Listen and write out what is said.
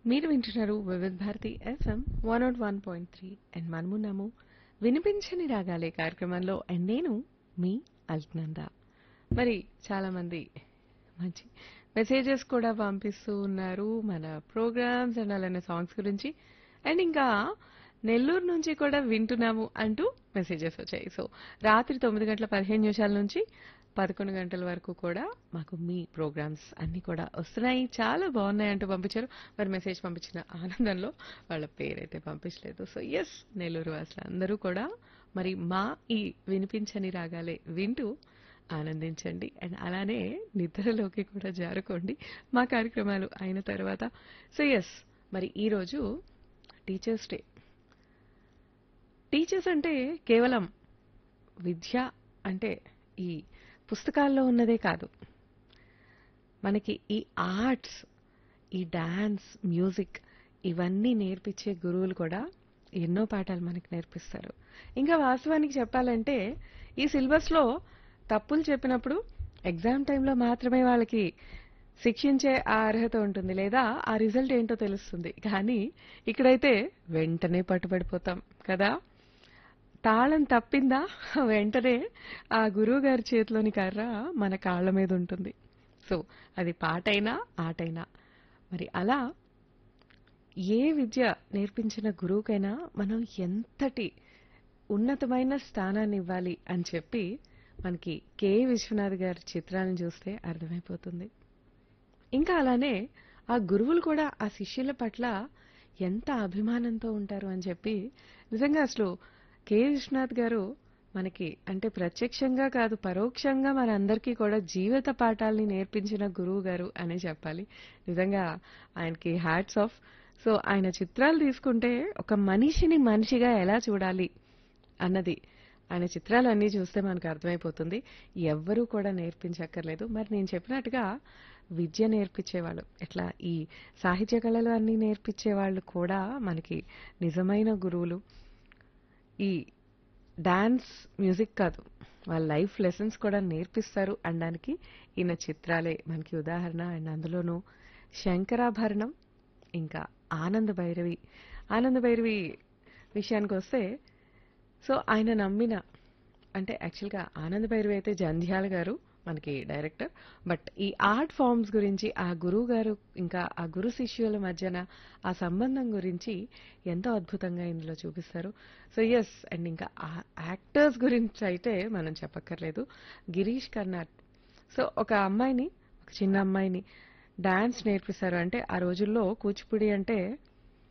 మీరు వింటున్నారు Vividh Bharati FM one naught one point three and మనమున్నాము వినిపించని రాగాలే కార్యక్రమంలో అండ్ నేను మీ అల్క్నంద మరి చాలా మంది మంచి మెసేజెస్ కూడా పంపిస్తూ ఉన్నారు మన ప్రోగ్రామ్స్ అండ్ అలానే సాంగ్స్ గురించి అండ్ ఇంకా నెల్లూరు నుంచి కూడా వింటున్నాము అంటూ మెసేజెస్ వచ్చాయి సో రాత్రి తొమ్మిది గంటల పదిహేను నిమిషాల నుంచి పదకొండు గంటల వరకు కూడా మాకు మీ ప్రోగ్రామ్స్ అన్ని కూడా వస్తున్నాయి చాలా బాగున్నాయి అంటూ పంపించారు మరి మెసేజ్ పంపించిన ఆనందంలో వాళ్ళ పేరైతే పంపించలేదు సో ఎస్ నెల్లూరు వాసులు అందరూ కూడా మరి మా ఈ వినిపించని రాగాలే వింటూ ఆనందించండి అండ్ అలానే నిద్రలోకి కూడా జారుకోండి మా కార్యక్రమాలు అయిన తర్వాత సో ఎస్ మరి ఈరోజు టీచర్స్ డే టీచర్స్ అంటే కేవలం విద్య అంటే ఈ పుస్తకాల్లో ఉన్నదే కాదు మనకి ఈ ఆర్ట్స్ ఈ డాన్స్ మ్యూజిక్ ఇవన్నీ నేర్పించే గురువులు కూడా ఎన్నో పాఠాలు మనకి నేర్పిస్తారు ఇంకా వాస్తవానికి చెప్పాలంటే ఈ సిలబస్లో తప్పులు చెప్పినప్పుడు ఎగ్జామ్ టైంలో మాత్రమే వాళ్ళకి శిక్షించే ఆ అర్హత ఉంటుంది లేదా ఆ రిజల్ట్ ఏంటో తెలుస్తుంది కానీ ఇక్కడైతే వెంటనే పట్టుబడిపోతాం కదా తాళం తప్పిందా వెంటనే ఆ గురువు గారి చేతిలోని కర్ర మన కాళ్ళ మీద ఉంటుంది సో అది పాటైనా ఆటైనా మరి అలా ఏ విద్య నేర్పించిన గురువుకైనా మనం ఎంతటి ఉన్నతమైన స్థానాన్ని ఇవ్వాలి అని చెప్పి మనకి కె విశ్వనాథ్ గారి చిత్రాలను చూస్తే అర్థమైపోతుంది ఇంకా అలానే ఆ గురువులు కూడా ఆ శిష్యుల పట్ల ఎంత అభిమానంతో ఉంటారు అని చెప్పి నిజంగా అసలు కె విశ్వనాథ్ గారు మనకి అంటే ప్రత్యక్షంగా కాదు పరోక్షంగా మనందరికీ కూడా జీవిత పాఠాలని నేర్పించిన గురువు గారు అనే చెప్పాలి నిజంగా ఆయనకి హ్యాట్స్ ఆఫ్ సో ఆయన చిత్రాలు తీసుకుంటే ఒక మనిషిని మనిషిగా ఎలా చూడాలి అన్నది ఆయన చిత్రాలన్నీ చూస్తే మనకు అర్థమైపోతుంది ఎవ్వరూ కూడా నేర్పించక్కర్లేదు మరి నేను చెప్పినట్టుగా విద్య నేర్పించేవాళ్ళు ఎట్లా ఈ సాహిత్య కళలు అన్నీ నేర్పించేవాళ్ళు కూడా మనకి నిజమైన గురువులు ఈ డాన్స్ మ్యూజిక్ కాదు వాళ్ళ లైఫ్ లెసన్స్ కూడా నేర్పిస్తారు అనడానికి ఈయన చిత్రాలే మనకి ఉదాహరణ అండ్ అందులోనూ శంకరాభరణం ఇంకా ఆనంద భైరవి ఆనంద భైరవి విషయానికి వస్తే సో ఆయన నమ్మిన అంటే యాక్చువల్గా ఆనంద భైరవి అయితే జంధ్యాల గారు మనకి డైరెక్టర్ బట్ ఈ ఆర్ట్ ఫామ్స్ గురించి ఆ గురువు గారు ఇంకా ఆ గురు శిష్యుల మధ్యన ఆ సంబంధం గురించి ఎంతో అద్భుతంగా ఇందులో చూపిస్తారు సో ఎస్ అండ్ ఇంకా యాక్టర్స్ గురించి అయితే మనం చెప్పక్కర్లేదు గిరీష్ కర్నాడ్ సో ఒక అమ్మాయిని ఒక చిన్న అమ్మాయిని డాన్స్ నేర్పిస్తారు అంటే ఆ రోజుల్లో కూచిపూడి అంటే